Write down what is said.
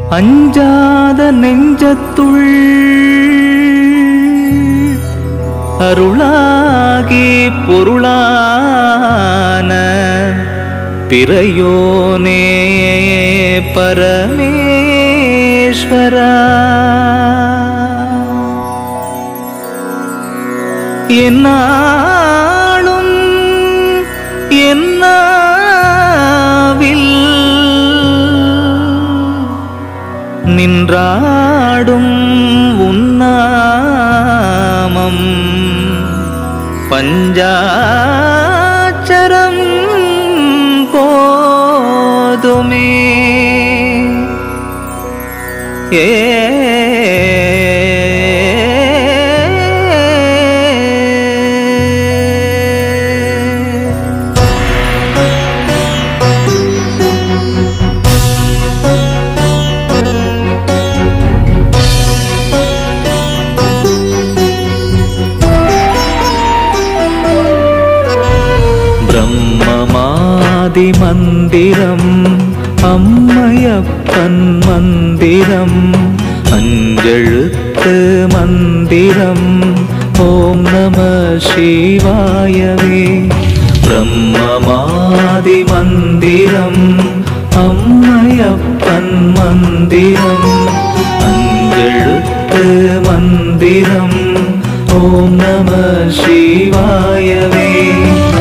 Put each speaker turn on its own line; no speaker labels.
அஞ்சாத நெஞ்சத்துள் அருளாகி பொருளான பிறையோனே பரமேஸ்வரா என்னாலும் என்னாவில் நின்றாடும் உன்னாமம் பஞ்சாச்சரம் போதுமே ஏ பிரம்மமாதி மந்திரம் அம்மையப்பன் மந்திரம் அஞ்செழுத்து மந்திரம் ஓம் நம சிவாயவே பிரம்மமாதி மந்திரம் அம்மையப்பன் மந்திரம் அஞ்செழுத்து மந்திரம் ஓம் நம சிவாயவே